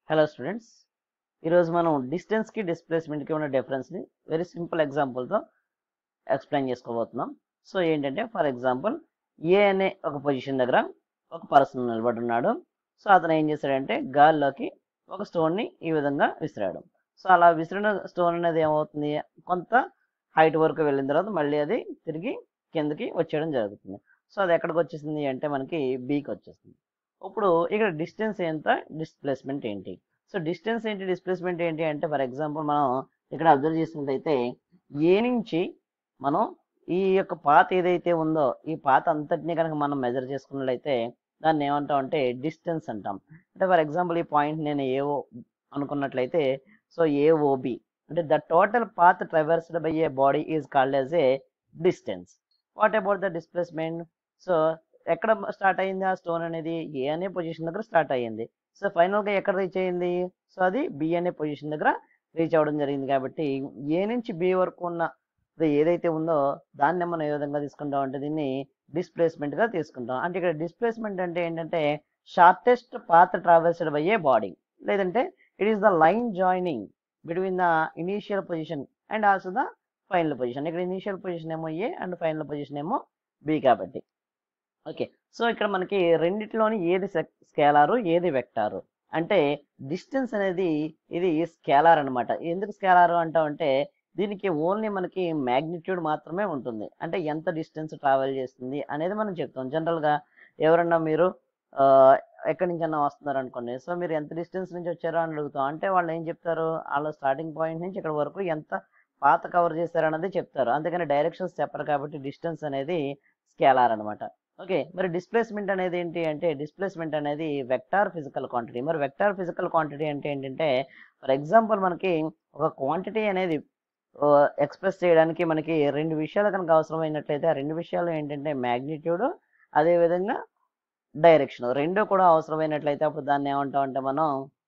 hello students ఈరోజు మనం డిస్టెన్స్కి డిస్ప్లేస్మెంట్కి ఉన్న డిఫరెన్స్ని వెరీ సింపుల్ ఎగ్జాంపుల్తో ఎక్స్ప్లెయిన్ చేసుకోబోతున్నాం సో ఏంటంటే ఫర్ ఎగ్జాంపుల్ ఏ అనే ఒక పొజిషన్ దగ్గర ఒక పర్సన్ నిలబడి ఉన్నాడు సో అతను ఏం చేశాడంటే గాల్లోకి ఒక స్టోన్ని ఈ విధంగా విసిరాడు సో అలా విసిరిన స్టోన్ అనేది ఏమవుతుంది కొంత హైట్ వరకు వెళ్ళిన తర్వాత మళ్ళీ అది తిరిగి కిందకి వచ్చేయడం జరుగుతుంది సో అది ఎక్కడికి వచ్చేసింది అంటే మనకి బీకి వచ్చేస్తుంది ఇప్పుడు ఇక్కడ డిస్టెన్స్ ఎంత డిస్ప్లేస్మెంట్ ఏంటి సో డిస్టెన్స్ ఏంటి డిస్ప్లేస్మెంట్ ఏంటి అంటే ఫర్ ఎగ్జాంపుల్ మనం ఇక్కడ అబ్జర్వ్ చేసినట్లయితే ఏ నుంచి మనం ఈ యొక్క పాత్ ఏదైతే ఉందో ఈ పాత్ అంతటిని కనుక మనం మెజర్ చేసుకున్నట్లయితే దాన్ని ఏమంటాం అంటే డిస్టెన్స్ అంటాం అంటే ఫర్ ఎగ్జాంపుల్ ఈ పాయింట్ నేను ఏఓ అనుకున్నట్లయితే సో ఏఓబి అంటే the total path traversed by a body is called as a distance what about the displacement so ఎక్కడ స్టార్ట్ అయింది ఆ స్టోన్ అనేది ఏ అనే పొజిషన్ దగ్గర స్టార్ట్ అయ్యింది సో ఫైనల్గా ఎక్కడ రీచ్ అయ్యింది సో అది బి అనే పొజిషన్ దగ్గర రీచ్ అవ్వడం జరిగింది కాబట్టి ఏ నుంచి బి వరకు ఉన్న అది ఏదైతే ఉందో దాన్ని మనం ఏ విధంగా తీసుకుంటాం అంటే దీన్ని డిస్ప్లేస్మెంట్గా తీసుకుంటాం అంటే ఇక్కడ డిస్ప్లేస్మెంట్ అంటే ఏంటంటే shortest path travelled by a body లేదంటే it is the line joining between the initial position and also the final position ఇక్కడ ఇనీషియల్ పొజిషన్ ఏమో ఏ అండ్ ఫైనల్ పొజిషన్ ఏమో బి కాబట్టి ఓకే సో ఇక్కడ మనకి రెండిట్లోని ఏది స్కేలారు ఏది వెక్టారు అంటే డిస్టెన్స్ అనేది ఇది స్కేలార్ అనమాట ఎందుకు స్కేలారు అంటామంటే దీనికి ఓన్లీ మనకి మ్యాగ్నిట్యూడ్ మాత్రమే ఉంటుంది అంటే ఎంత డిస్టెన్స్ ట్రావెల్ చేస్తుంది అనేది మనం చెప్తాం జనరల్గా ఎవరన్నా మీరు ఆ, ఎక్కడి నుంచి అన్నా వస్తున్నారు అనుకోండి సో మీరు ఎంత డిస్టెన్స్ నుంచి వచ్చారో అని అడుగుతాం అంటే వాళ్ళు ఏం చెప్తారు వాళ్ళ స్టార్టింగ్ పాయింట్ నుంచి ఇక్కడ వరకు ఎంత పాత కవర్ చేశారు అన్నది చెప్తారు అందుకని డైరెక్షన్స్ చెప్పరు కాబట్టి డిస్టెన్స్ అనేది స్కేలార్ అనమాట ఓకే మరి డిస్ప్లేస్మెంట్ అనేది ఏంటి అంటే డిస్ప్లేస్మెంట్ అనేది వెక్టార్ ఫిజికల్ క్వాంటిటీ మరి వెక్టార్ ఫిజికల్ క్వాంటిటీ అంటే ఏంటంటే ఫర్ ఎగ్జాంపుల్ మనకి ఒక క్వాంటిటీ అనేది ఎక్స్ప్రెస్ చేయడానికి మనకి రెండు విషయాలు కనుక అవసరమైనట్లయితే ఆ రెండు విషయాలు ఏంటంటే మ్యాగ్నిట్యూడ్ అదేవిధంగా డైరెక్షన్ రెండు కూడా అవసరమైనట్లయితే అప్పుడు దాన్ని ఏమంటాం అంటే మనం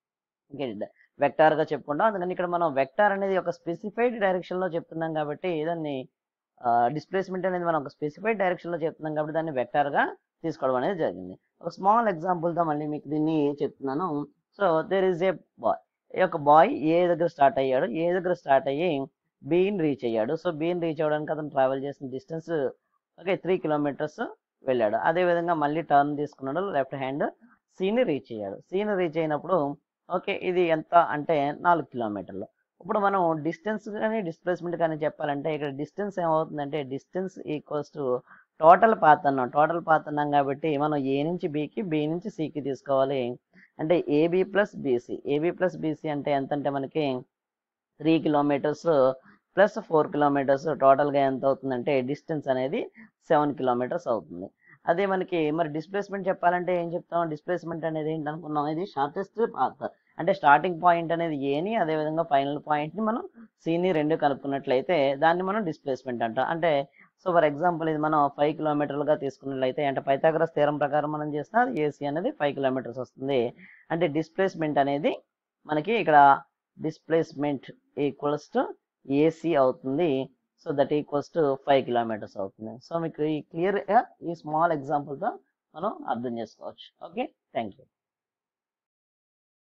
వెక్టార్గా చెప్పుకుంటాం అందుకని ఇక్కడ మనం వెక్టార్ అనేది ఒక స్పెసిఫైడ్ డైరెక్షన్లో చెప్తున్నాం కాబట్టి దాన్ని డిస్ప్లేస్మెంట్ అనేది మనం ఒక స్పెసిఫైడ్ డైరెక్షన్లో చెప్తున్నాం కాబట్టి దాన్ని వెక్టార్గా తీసుకోవడం అనేది జరిగింది ఒక స్మాల్ ఎగ్జాంపుల్తో మళ్ళీ మీకు దీన్ని చెప్తున్నాను so there is a boy ఈ యొక్క బాయ్ ఏ దగ్గర స్టార్ట్ అయ్యాడు ఏ దగ్గర స్టార్ట్ అయ్యి బీని రీచ్ అయ్యాడు సో బీని రీచ్ అవ్వడానికి అతను ట్రావెల్ చేసిన డిస్టెన్స్ ఓకే త్రీ కిలోమీటర్స్ వెళ్ళాడు అదేవిధంగా మళ్ళీ టర్న్ తీసుకున్నాడు లెఫ్ట్ హ్యాండ్ సీని రీచ్ అయ్యాడు సీని రీచ్ అయినప్పుడు ఓకే ఇది ఎంత అంటే నాలుగు కిలోమీటర్లు ఇప్పుడు మనం డిస్టెన్స్ కానీ డిస్ప్లేస్మెంట్ కానీ చెప్పాలంటే ఇక్కడ డిస్టెన్స్ ఏమవుతుందంటే distance equals to total path అన్నాం టోటల్ పాత్ అన్నాం కాబట్టి మనం ఏ నుంచి బీకి బి నుంచి సికి తీసుకోవాలి అంటే AB plus BC AB plus BC అంటే ఎంత అంటే మనకి three kilometers plus four kilometers టోటల్గా ఎంత అవుతుందంటే డిస్టెన్స్ అనేది సెవెన్ కిలోమీటర్స్ అవుతుంది అదే మనకి మరి డిస్ప్లేస్మెంట్ చెప్పాలంటే ఏం చెప్తాం డిస్ప్లేస్మెంట్ అనేది ఏంటి అనుకున్నాం ఇది షార్టెస్ట్ పాత్ అంటే స్టార్టింగ్ పాయింట్ అనేది ఏని అదేవిధంగా ఫైనల్ పాయింట్ని మనం సీని రెండు కలుపుకున్నట్లయితే దాన్ని మనం డిస్ప్లేస్మెంట్ అంటాం అంటే సో ఫర్ ఎగ్జాంపుల్ ఇది మనం ఫైవ్ కిలోమీటర్లుగా తీసుకున్నట్లయితే అంటే పైథాగరస్ స్థిరం ప్రకారం మనం చేసిన ఏసీ అనేది ఫైవ్ కిలోమీటర్స్ వస్తుంది అంటే డిస్ప్లేస్మెంట్ అనేది మనకి ఇక్కడ డిస్ప్లేస్మెంట్ ఈక్వల్స్ టు ఏసీ అవుతుంది so that equals to five kilometers అవుతుంది సో మీకు ఈ క్లియర్గా ఈ స్మాల్ ఎగ్జాంపుల్తో మనం అర్థం చేసుకోవచ్చు ఓకే థ్యాంక్ యూ